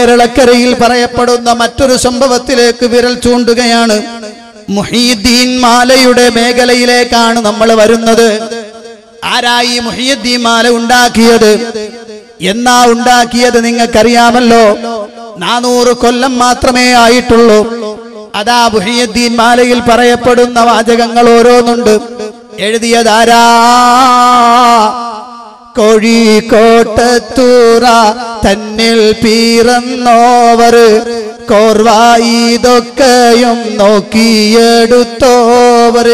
കേരളക്കരയിൽ പറയപ്പെടുന്ന മറ്റൊരു സംഭവത്തിലേക്ക് വിരൽ ചൂണ്ടുകയാണ് മുഹീദ്ദീൻ മാലയുടെ മേഖലയിലേക്കാണ് നമ്മൾ വരുന്നത് ആരായി മുഹീദ്ദീൻ മാല ഉണ്ടാക്കിയത് എന്നാ ഉണ്ടാക്കിയത് നിങ്ങൾക്കറിയാമല്ലോ നാനൂറ് കൊല്ലം മാത്രമേ ആയിട്ടുള്ളൂ അതാ മുഹിയുദ്ദീൻ മാലയിൽ പറയപ്പെടുന്ന വാചകങ്ങൾ ഓരോന്നുണ്ട് എഴുതിയതാരാ കോഴിക്കോട്ടത്തൂറ തന്നിൽ പീറന്നോവർ കോർവായിതൊക്കെയും നോക്കിയെടുത്തോവർ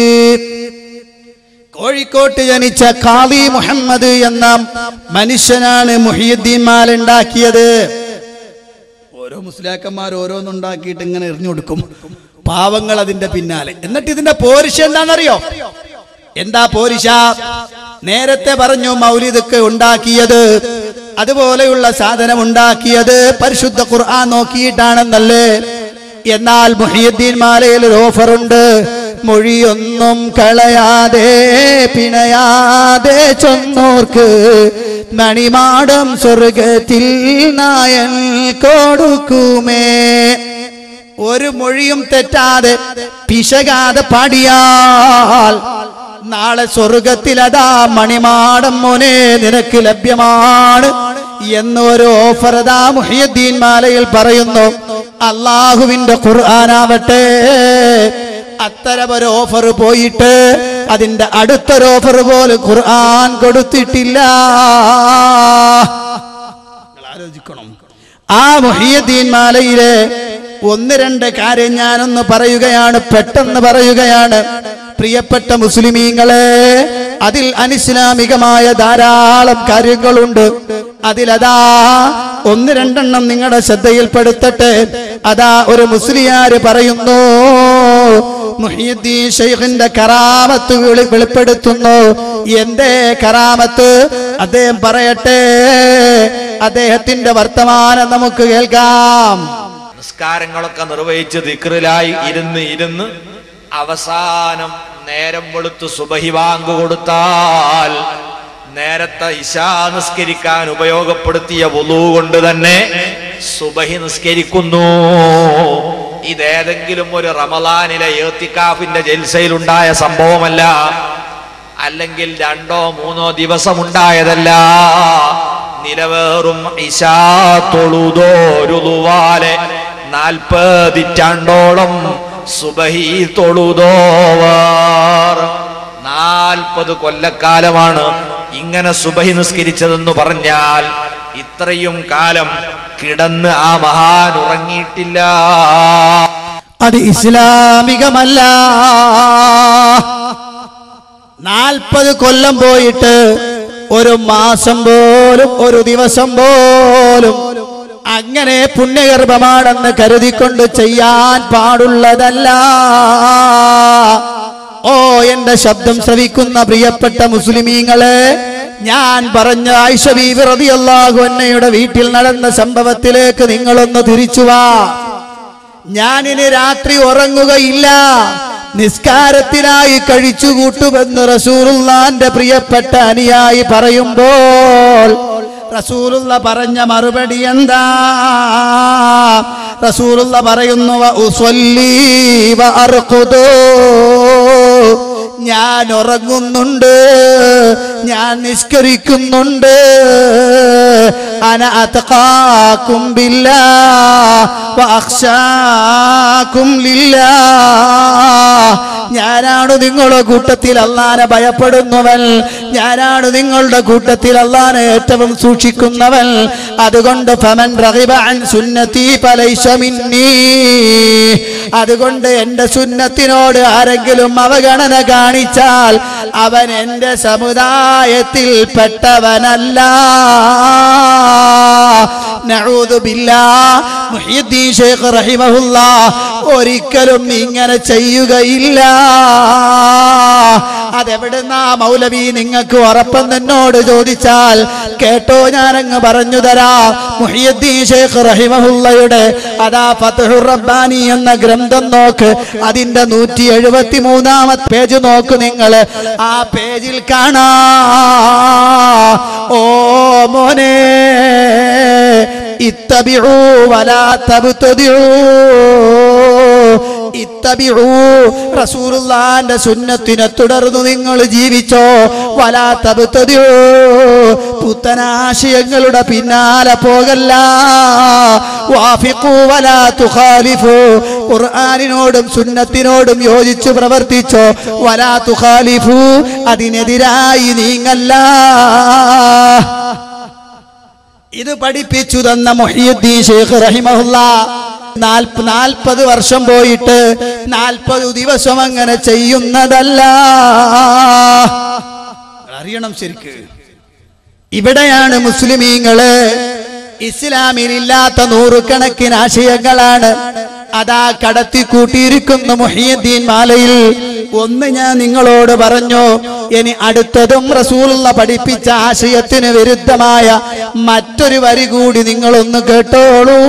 കോഴിക്കോട്ട് ജനിച്ച ഖാദി മുഹമ്മദ് എന്ന മനുഷ്യനാണ് മുഹിയുദ്ദീൻ മാല ഉണ്ടാക്കിയത് ഓരോ മുസ്ലിയാക്കന്മാർ ഓരോന്നുണ്ടാക്കിയിട്ട് ഇങ്ങനെ എറിഞ്ഞു കൊടുക്കും പാവങ്ങൾ അതിന്റെ പിന്നാലെ എന്നിട്ട് ഇതിന്റെ പോരിശ എന്താണെന്നറിയോ എന്താ പോരിശ നേരത്തെ പറഞ്ഞു മൗലിദൊക്കെ ഉണ്ടാക്കിയത് അതുപോലെയുള്ള സാധനം ഉണ്ടാക്കിയത് പരിശുദ്ധ ഖുർആൻ നോക്കിയിട്ടാണെന്നല്ലേ എന്നാൽ മുഹിയുദ്ദീൻ മാലയിൽ ഒരു ഓഫറുണ്ട് മൊഴിയൊന്നും കളയാതെ പിണയാതെ ചൊന്നോർക്ക് മണിമാടം സ്വർഗത്തിൽ നായൻ കൊടുക്കുമേ ഒരു മൊഴിയും തെറ്റാതെ പിശകാതെ പാടിയാൽ നാളെ സ്വർഗത്തിൽ അതാ മണിമാടം മോനെ നിനക്ക് ലഭ്യമാണ് എന്ന് ഒരു ഓഫർ അതാ മുഹിയുദ്ദീൻ മാലയിൽ പറയുന്നു അള്ളാഹുവിന്റെ ഖുർആനാവട്ടെ അത്തരമൊരു ഓഫർ പോയിട്ട് അതിന്റെ അടുത്തൊരു ഓഫർ പോലും ഖുർആൻ കൊടുത്തിട്ടില്ല നിങ്ങൾ ആലോചിക്കണം ആ മുഹിയുദ്ദീൻ മാലയിലെ ഒന്ന് രണ്ട് കാര്യം ഞാനൊന്ന് പറയുകയാണ് പെട്ടെന്ന് പറയുകയാണ് പ്രിയപ്പെട്ട മുസ്ലിമീങ്ങളെ അതിൽ അനിസ്ലാമികമായ ധാരാളം കാര്യങ്ങളുണ്ട് അതിലതാ ഒന്ന് രണ്ടെണ്ണം നിങ്ങളുടെ ശ്രദ്ധയിൽപ്പെടുത്തട്ടെ അതാ ഒരു മുസ്ലിയാര് പറയുന്നു മുഹിയുദ്ദീൻ ഷെയ്ഖിന്റെ കറാമത്ത് വെളി വെളിപ്പെടുത്തുന്നു എന്തേ കറാമത്ത് അദ്ദേഹം പറയട്ടെ അദ്ദേഹത്തിന്റെ വർത്തമാനം നമുക്ക് കേൾക്കാം നിസ്കാരങ്ങളൊക്കെ നിർവഹിച്ച് ദിക്റിലായി ഇരുന്ന് ഇരുന്ന് അവസാനം നേരം വെളുത്ത് സുബഹി വാങ്ക് കൊടുത്താൽ നേരത്തെ ഇശാ നിസ്കരിക്കാൻ ഉപയോഗപ്പെടുത്തിയ വുളു കൊണ്ട് തന്നെ സുബഹി നിസ്കരിക്കുന്നു ഇതേതെങ്കിലും ഒരു റമലാനിലെ ഏത്തിക്കാഫിന്റെ ജൽസയിലുണ്ടായ സംഭവമല്ല അല്ലെങ്കിൽ രണ്ടോ മൂന്നോ ദിവസമുണ്ടായതല്ല നിലവേറും ഇശാ തൊഴുതോരുതുവാലെ നാൽപ്പതിറ്റാണ്ടോളം സുബഹി തൊഴുതോവർ നാൽപ്പത് കൊല്ലക്കാലമാണ് ഇങ്ങനെ സുബഹി നിസ്കരിച്ചതെന്ന് പറഞ്ഞാൽ ഇത്രയും കാലം കിടന്ന് ആ മഹാൻ ഉറങ്ങിയിട്ടില്ല അത് ഇസ്ലാമികമല്ല നാൽപ്പത് കൊല്ലം പോയിട്ട് ഒരു മാസം പോലും ഒരു ദിവസം പോലും അങ്ങനെ പുണ്യഗർഭമാണെന്ന് കരുതിക്കൊണ്ട് ചെയ്യാൻ പാടുള്ളതല്ല ഓ എന്റെ ശബ്ദം ശ്രവിക്കുന്ന പ്രിയപ്പെട്ട മുസ്ലിമീങ്ങളെ ഞാൻ പറഞ്ഞ ആയിഷ ബീവി റളിയല്ലാഹു അൻഹയുടെ വീട്ടിൽ നടന്ന സംഭവത്തിലേക്ക് നിങ്ങളൊന്ന് തിരിച്ചുവാ ഞാനിനി രാത്രി ഉറങ്ങുകയില്ല നിസ്കാരത്തിനായി കഴിച്ചുകൂട്ടുമെന്ന് റസൂലുള്ളാന്റെ പ്രിയപ്പെട്ട അനുയായി പറയുമ്പോൾ റസൂലുള്ള പറഞ്ഞ മറുപടി എന്താ റസൂലുള്ള പറയുന്നു "വ ഉസ്വല്ലി വ അർഖുദു." ഞാൻ ഉറങ്ങുന്നുണ്ട് ഞാൻ നിസ്കരിക്കുന്നുണ്ട് അന അതഖാക്കും ബില്ലാ വ അഖ്ശാക്കും ലില്ലാ ഞാനാണ് നിങ്ങളുടെ കൂട്ടത്തിൽ അള്ളാനെ ഭയപ്പെടുന്നവൻ ഞാനാണ് നിങ്ങളുടെ കൂട്ടത്തിൽ അള്ളാനെ ഏറ്റവും സൂക്ഷിക്കുന്നവൻ അതുകൊണ്ട് ഫമൻ റഗിബ അൻ സുന്നത്തി ഫലൈസ മിന്നീ അതുകൊണ്ട് എന്റെ സുന്നത്തിനോട് ആരെങ്കിലും അവഗണന കാണിച്ചാൽ അവൻ എന്റെ സമുദായത്തിൽ പെട്ടവനല്ല നഊദു ബില്ലാ മുഹ്യിദ്ദീൻ ശൈഖ് റഹിമഹുല്ലാ ഒരിക്കലും ഇങ്ങനെ ചെയ്യുകയില്ല അതെവിടുന്നാ മൗലവി നിങ്ങൾക്ക് ഉറപ്പെന്ന് എന്നോട് ചോദിച്ചാൽ കേട്ടോ ഞാനങ്ങ് പറഞ്ഞു തരാ മുഹിയുദ്ദീൻ ഷേഖ് റഹിമഹുല്ലയുടെ അതാ ഫതഹുർ റബ്ബാനി എന്ന ഗ്രന്ഥം നോക്ക് അതിന്റെ നൂറ്റി എഴുപത്തി മൂന്നാമത്തെ പേജ് നോക്ക് നിങ്ങൾ ആ പേജിൽ കാണാ ഓ മോനെ ഇത്തബിഊ വലാ തബ്തദിഊ ഇത്തബിഊ റസൂലുള്ളാന്റെ സുന്നത്തിനെ തുടർന്ന് നിങ്ങൾ ജീവിച്ചോ വലാ തബ്തദിഊ പുത്തനാശയങ്ങളുടെ പിന്നാലെ പോകല്ല വാഫിഖൂ വലാ തുഖാലിഫൂ ഖുർആനിനോടും സുന്നത്തിനോടും യോജിച്ച് പ്രവർത്തിച്ചോ വലാ തുഖാലിഫൂ അതിനെതിരായി നീങ്ങല്ല ഇത് പഠിപ്പിച്ചു തന്ന മുഹിയുദ്ദീൻ ഷേഖ് റഹിമഹുല്ല നാൽപ്പ നാൽപ്പത് വർഷം പോയിട്ട് നാൽപ്പത് ദിവസം അങ്ങനെ ചെയ്യുന്നതല്ല അറിയണം ശരിക്ക് ഇവിടെയാണ് മുസ്ലിമീങ്ങള് ഇസ്ലാമിലില്ലാത്ത നൂറുകണക്കിന് ആശയങ്ങളാണ് അതാ കടത്തി കൂട്ടിയിരിക്കുന്ന മുഹിയുദ്ദീൻ മാലയിൽ ഒന്ന് ഞാൻ നിങ്ങളോട് പറഞ്ഞു ഇനി അടുത്തതും റസൂലുള്ള പഠിപ്പിച്ച ആശയത്തിന് വിരുദ്ധമായ മറ്റൊരു വരി കൂടി നിങ്ങളൊന്ന് കേട്ടോളൂ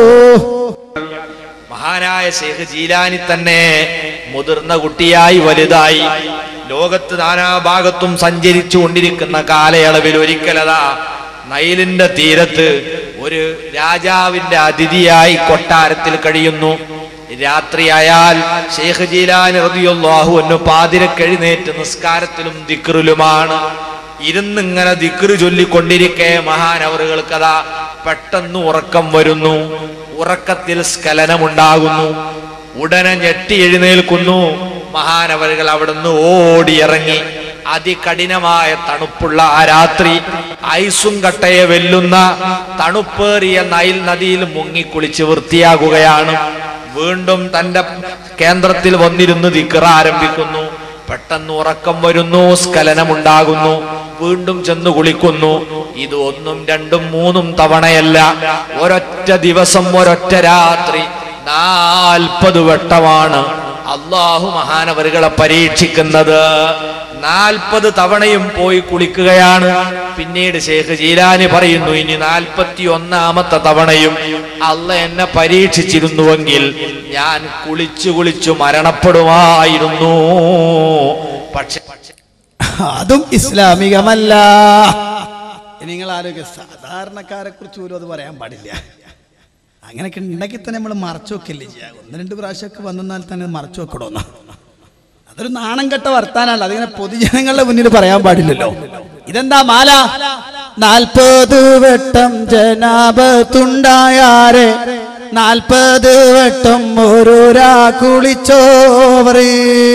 മഹാനായ ഷെയ്ഖ് ജീലാനി തന്നെ മുതിർന്ന കുട്ടിയായി വലുതായി ലോകത്ത് നാനാഭാഗത്തും സഞ്ചരിച്ചു കൊണ്ടിരിക്കുന്ന കാലയളവിൽ ഒരിക്കലതാ നൈലിന്റെ തീരത്ത് ഒരു രാജാവിന്റെ അതിഥിയായി കൊട്ടാരത്തിൽ കഴിയുന്നു രാത്രിയായാൽ ഷെയ്ഖ് ജീലാനി റളിയല്ലാഹു അൻഹു പാതിരക്കെഴുന്നേറ്റ് നിസ്കാരത്തിലും ദിക്റിലുമാണ് ഇരുന്നിങ്ങനെ ദിക്റ് ചൊല്ലിക്കൊണ്ടിരിക്കെ മഹാനവറുകൾക്കതാ പെട്ടെന്ന് ഉറക്കം വരുന്നു ഉറക്കത്തിൽ സ്ഖലനമുണ്ടാകുന്നു ഉടനെ ഞെട്ടി എഴുന്നേൽക്കുന്നു മഹാനവറുകൾ അവിടുന്ന് ഓടിയിറങ്ങി അതികഠിനമായ തണുപ്പുള്ള ആ രാത്രി ഐസും കട്ടയെ വെല്ലുന്ന തണുപ്പേറിയ നൈൽ നദിയിൽ മുങ്ങിക്കുളിച്ച് വൃത്തിയാകുകയാണ് വീണ്ടും തന്റെ കേന്ദ്രത്തിൽ വന്നിരുന്ന് ദിക്റ ആരംഭിക്കുന്നു പെട്ടെന്ന് ഉറക്കം വരുന്നു സ്ഖലനമുണ്ടാകുന്നു വീണ്ടും ചെന്ന് കുളിക്കുന്നു ഇത് ഒന്നും രണ്ടും മൂന്നും തവണയല്ല ഒരൊറ്റ ദിവസം ഒരൊറ്റ രാത്രി നാൽപ്പത് വട്ടമാണ് അള്ളാഹു മഹാനവറുകളെ പരീക്ഷിക്കുന്നത് നാൽപ്പത് തവണയും പോയി കുളിക്കുകയാണ് പിന്നീട് ഷേഖ് ജീലാനി പറയുന്നു ഇനി നാൽപ്പത്തി ഒന്നാമത്തെ തവണയും അല്ല എന്നെ പരീക്ഷിച്ചിരുന്നുവെങ്കിൽ ഞാൻ കുളിച്ചു കുളിച്ചു മരണപ്പെടുമായിരുന്നു പക്ഷെ അതും ഇസ്ലാമികമല്ല നിങ്ങൾ ആരോഗ്യ സാധാരണക്കാരെ കുറിച്ച് പോലും അത് പറയാൻ പാടില്ല അങ്ങനെയൊക്കെ ഉണ്ടെങ്കിൽ തന്നെ നമ്മൾ മറച്ചു വെക്കില്ലേ ചെയ്യുക ഒന്ന് രണ്ട് പ്രാവശ്യമൊക്കെ വന്നാൽ തന്നെ മറച്ചു വെക്കണമെന്ന് അതൊരു നാണം കെട്ട വർത്താനല്ല അതിങ്ങനെ പൊതുജനങ്ങളുടെ മുന്നിൽ പറയാൻ പാടില്ലല്ലോ ഇതെന്താ മാല നാൽപ്പത് വട്ടം ജനാപത്തുണ്ടായാരെ നാൽപ്പത് വട്ടം ഓരോരാ കുളിച്ചോവറ്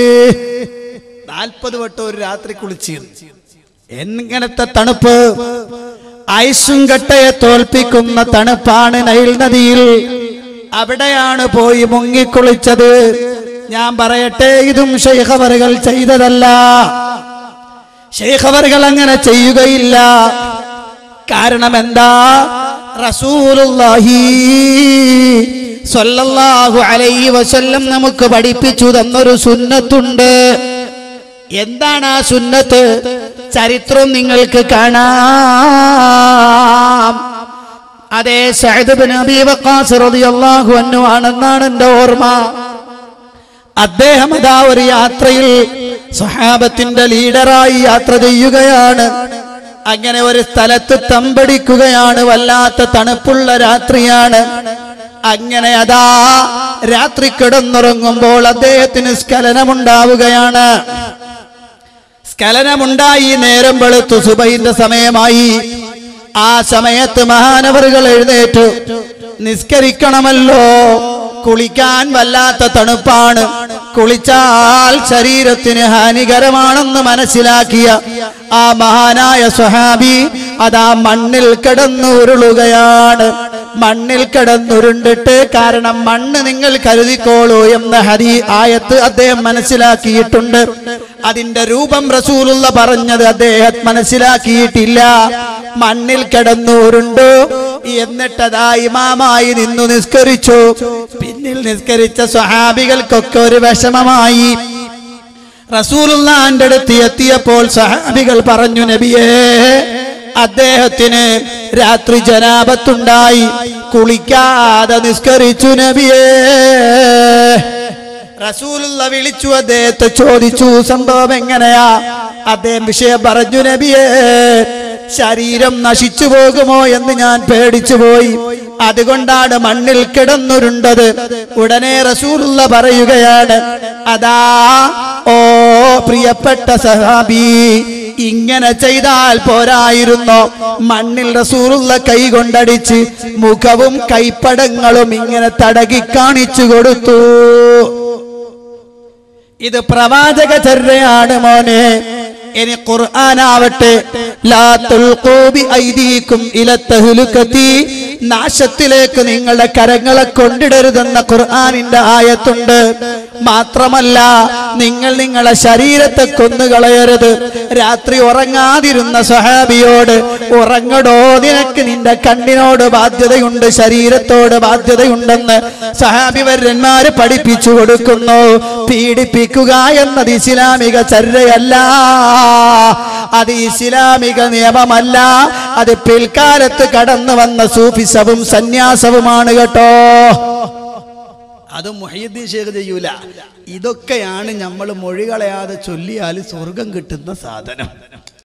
നാൽപ്പത് വട്ടം ഒരു രാത്രി കുളിച്ച് എങ്ങനത്തെ തണുപ്പ് ഐസും കട്ടയെ തോൽപ്പിക്കുന്ന തണുപ്പാണ് നൈൽ നദിയിൽ അവിടെയാണ് പോയി മുങ്ങിക്കുളിച്ചത് ഞാൻ പറയട്ടെ ഇതും ഷെയ്ഖവറുകൾ ചെയ്തതല്ല ഷെയ്ഖവറുകൾ അങ്ങനെ ചെയ്യുകയില്ല കാരണം എന്താ റസൂലുള്ളാഹി സ്വല്ലല്ലാഹു അലൈഹി വസല്ലം നമുക്ക് പഠിപ്പിച്ചു തന്നൊരു സുന്നത്തുണ്ട് എന്താണ് ആ സുന്നത്ത് ചരിത്രം നിങ്ങൾക്ക് കാണാം അതെ സഅദ് ബിൻ അബീ വഖാസ് റളിയല്ലാഹു അൻഹു ആണെന്നാണ് എൻ്റെ ഓർമ്മ അദ്ദേഹം അതാ ഒരു യാത്രയിൽ സഹാബത്തിന്റെ ലീഡറായി യാത്ര ചെയ്യുകയാണ് അങ്ങനെ ഒരു സ്ഥലത്ത് തമ്പടിക്കുകയാണ് വല്ലാത്ത തണുപ്പുള്ള രാത്രിയാണ് അങ്ങനെ അതാ രാത്രി കിടന്നുറങ്ങുമ്പോൾ അദ്ദേഹത്തിന് സ്ഖലനമുണ്ടാവുകയാണ് സ്ഖലനമുണ്ടായി നേരം വെളുത്തു സുബൈന്റെ സമയമായി ആ സമയത്ത് മഹാനവറുകൾ എഴുന്നേറ്റു നിസ്കരിക്കണമല്ലോ കുളിക്കാൻ വല്ലാത്ത തണുപ്പാണ് കുളിച്ചാൽ ശരീരത്തിന് ഹാനികരമാണെന്ന് മനസ്സിലാക്കിയ ആ മഹാനായ സ്വഹാബി അതാ മണ്ണിൽ കിടന്നു ഉരുളുകയാണ് മണ്ണിൽ കിടന്നുരുണ്ടിട്ട് കാരണം മണ്ണ് നിങ്ങൾ കരുതിക്കോളൂ എന്ന ഹരി ആയത്ത് അദ്ദേഹം മനസ്സിലാക്കിയിട്ടുണ്ട് അതിന്റെ രൂപം റസൂലുള്ള പറഞ്ഞത് അദ്ദേഹം മനസ്സിലാക്കിയിട്ടില്ല മണ്ണിൽ കിടന്നുരുണ്ടു എന്നിട്ടതാ ഇമാമായി നിന്നു നിസ്കരിച്ചു പിന്നിൽ നിസ്കരിച്ച സ്വഹാബികൾക്കൊക്കെ ഒരു വിഷമമായി റസൂലുള്ളാന്റെ അടുത്ത് എത്തിയപ്പോൾ സഹാബികൾ പറഞ്ഞു നബിയേ അദ്ദേഹത്തിന് രാത്രി ജനാപത്തുണ്ടായി കുളിക്കാതെ നിസ്കരിച്ചു നബിയേ റസൂലുള്ള വിളിച്ചു അദ്ദേഹത്തെ ചോദിച്ചു സംഭവം എങ്ങനെയാ അദ്ദേഹം വിഷയം പറഞ്ഞു നബിയേ ശരീരം നശിച്ചു പോകുമോ എന്ന് ഞാൻ പേടിച്ചു പോയി അതുകൊണ്ടാണ് മണ്ണിൽ കിടന്നുരുണ്ടത് ഉടനെ റസൂലുള്ള പറയുകയാണ് അതാ ഓ പ്രിയപ്പെട്ട സഹാബി ഇങ്ങനെ ചെയ്താൽ പോരായിരുന്നോ മണ്ണിൽ റസൂലുള്ള കൈ കൊണ്ടടിച്ച് മുഖവും കൈപ്പടങ്ങളും ഇങ്ങനെ തടകി കാണിച്ചു കൊടുത്തു ഇത് പ്രവാചക ചര്യയാണ് മോനെ ഇനി ഖുർആനാവട്ടെ ലാ തുൽഖൂ ബി ഐദീകും ഇല തഹ്ലുകതി നാശത്തിലേക്ക് നിങ്ങളുടെ കരങ്ങളെ കൊണ്ടിടരുതെന്ന ഖുർആനിന്റെ ആയത്തുണ്ട് മാത്രമല്ല നിങ്ങൾ നിങ്ങളെ ശരീരത്തെ കൊന്നുകളയരുത് രാത്രി ഉറങ്ങാതിരുന്ന സഹാബിയോട് ഉറങ്ങടോ നിനക്ക് നിന്റെ കണ്ണിനോട് ബാധ്യതയുണ്ട് ശരീരത്തോട് ബാധ്യതയുണ്ടെന്ന് സഹാബി വര്യന്മാര് പഠിപ്പിച്ചു കൊടുക്കുന്നു പീഡിപ്പിക്കുക എന്നത് ഇസ്ലാമിക ചര്യയല്ല അത് ഇസ്ലാമിക നിയമമല്ല അത് പിൽക്കാലത്ത് കടന്നു വന്ന സൂഫിസവും സന്യാസവുമാണ് കേട്ടോ അത് മൊഹീദ്ദീൻ ഷേഖ് ചെയ്യൂല ഇതൊക്കെയാണ് നമ്മൾ മൊഴി കളയാതെ ചൊല്ലിയാൽ സ്വർഗം കിട്ടുന്ന സാധനം